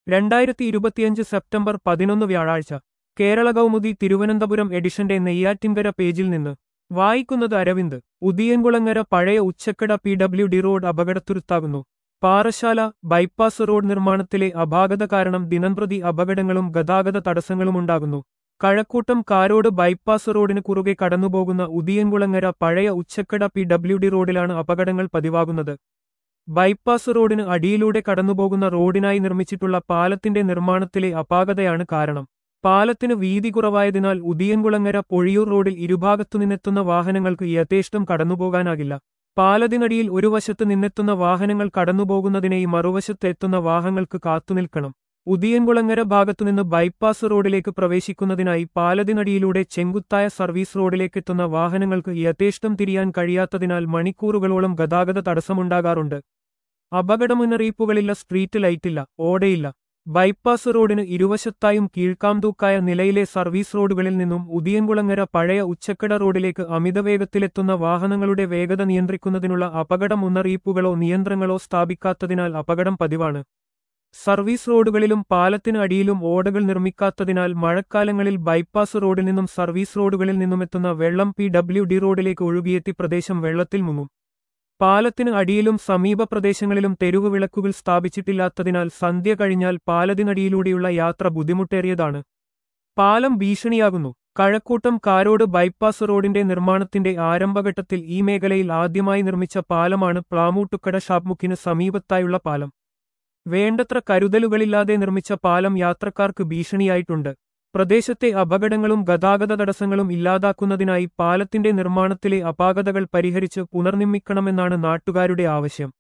രണ്ടായിരത്തി ഇരുപത്തിയഞ്ച് സെപ്റ്റംബർ പതിനൊന്ന് വ്യാഴാഴ്ച കേരള കൗമുദി തിരുവനന്തപുരം എഡിഷന്റെ നെയ്യാറ്റിൻകര പേജിൽ നിന്ന് വായിക്കുന്നത് അരവിന്ദ് ഉദിയൻകുളങ്ങര പഴയ Uchakkada P W D road അപകടത്തുരുത്താകുന്നു പാറശാല ബൈപ്പാസ് റോഡ് നിർമ്മാണത്തിലെ അപാകത കാരണം ദിനംപ്രതി അപകടങ്ങളും ഗതാഗത തടസ്സങ്ങളുമുണ്ടാകുന്നു കഴക്കൂട്ടം കാരോട് ബൈപ്പാസ് റോഡിന് കുറുകെ കടന്നുപോകുന്ന ഉദിയൻകുളങ്ങര പഴയ ഉച്ചക്കട പി ഡബ്ല്യു ഡി റോഡിലാണ് അപകടങ്ങൾ പതിവാകുന്നത് ബൈപ്പാസ് റോഡിന് അടിയിലൂടെ കടന്നുപോകുന്ന റോഡിനായി നിർമ്മിച്ചിട്ടുള്ള പാലത്തിന്റെ നിർമ്മാണത്തിലെ അപാകതയാണ് കാരണം പാലത്തിന് വീതി കുറവായതിനാൽ ഉദിയൻകുളങ്ങര പൊഴിയൂർ റോഡിൽ ഇരുഭാഗത്തുനിന്നെത്തുന്ന വാഹനങ്ങൾക്ക് യഥേഷ്ടം കടന്നുപോകാനാകില്ല പാലത്തിനടിയിൽ ഒരു വശത്ത് നിന്നെത്തുന്ന വാഹനങ്ങൾ കടന്നുപോകുന്നതിനായി മറുവശത്ത് എത്തുന്ന വാഹനങ്ങൾക്ക് കാത്തുനിൽക്കണം ഉദിയൻകുളങ്ങര ഭാഗത്തുനിന്ന് ബൈപ്പാസ് റോഡിലേക്ക് പ്രവേശിക്കുന്നതിനായി പാലത്തിനടിയിലൂടെ ചെങ്കുത്തായ സർവീസ് റോഡിലേക്കെത്തുന്ന വാഹനങ്ങൾക്ക് യഥേഷ്ടം തിരിയാൻ കഴിയാത്തതിനാൽ മണിക്കൂറുകളോളം ഗതാഗത തടസ്സമുണ്ടാകാറുണ്ട് അപകട മുന്നറിയിപ്പുകളില്ല സ്ട്രീറ്റ് ലൈറ്റില്ല ഓടയില്ല ബൈപ്പാസ് റോഡിന് ഇരുവശത്തായും കീഴ്ക്കാംതൂക്കായ നിലയിലെ സർവീസ് റോഡുകളിൽ നിന്നും ഉദിയൻകുളങ്ങര പഴയ ഉച്ചക്കട റോഡിലേക്ക് അമിതവേഗത്തിലെത്തുന്ന വാഹനങ്ങളുടെ വേഗത നിയന്ത്രിക്കുന്നതിനുള്ള അപകട മുന്നറിയിപ്പുകളോ നിയന്ത്രണങ്ങളോ സ്ഥാപിക്കാത്തതിനാൽ അപകടം പതിവാണ് സർവീസ് റോഡുകളിലും പാലത്തിന് അടിയിലും ഓടകൾ നിർമ്മിക്കാത്തതിനാൽ മഴക്കാലങ്ങളിൽ ബൈപ്പാസ് റോഡിൽ നിന്നും സർവീസ് റോഡുകളിൽ നിന്നുമെത്തുന്ന വെള്ളം പി ഡബ്ല്യു ഡി റോഡിലേക്ക് ഒഴുകിയെത്തി പ്രദേശം വെള്ളത്തിൽ മുങ്ങും പാലത്തിന് അടിയിലും സമീപ പ്രദേശങ്ങളിലും തെരുവ് വിളക്കുകൾ സ്ഥാപിച്ചിട്ടില്ലാത്തതിനാൽ സന്ധ്യ കഴിഞ്ഞാൽ പാലത്തിനടിയിലൂടെയുള്ള യാത്ര ബുദ്ധിമുട്ടേറിയതാണ് പാലം ഭീഷണിയാകുന്നു കഴക്കൂട്ടം കാരോട് ബൈപ്പാസ് റോഡിന്റെ നിർമ്മാണത്തിന്റെ ആരംഭഘട്ടത്തിൽ ഈ മേഖലയിൽ ആദ്യമായി നിർമ്മിച്ച പാലമാണ് പ്ലാമൂട്ടുക്കട ഷാപ്മുക്കിന് സമീപത്തായുള്ള പാലം വേണ്ടത്ര കരുതലുകളില്ലാതെ നിർമ്മിച്ച പാലം യാത്രക്കാർക്ക് ഭീഷണിയായിട്ടുണ്ട് പ്രദേശത്തെ അപകടങ്ങളും ഗതാഗത തടസ്സങ്ങളും ഇല്ലാതാക്കുന്നതിനായി പാലത്തിന്റെ നിർമ്മാണത്തിലെ അപാകതകൾ പരിഹരിച്ച് പുനർനിർമ്മിക്കണമെന്നാണ് നാട്ടുകാരുടെ ആവശ്യം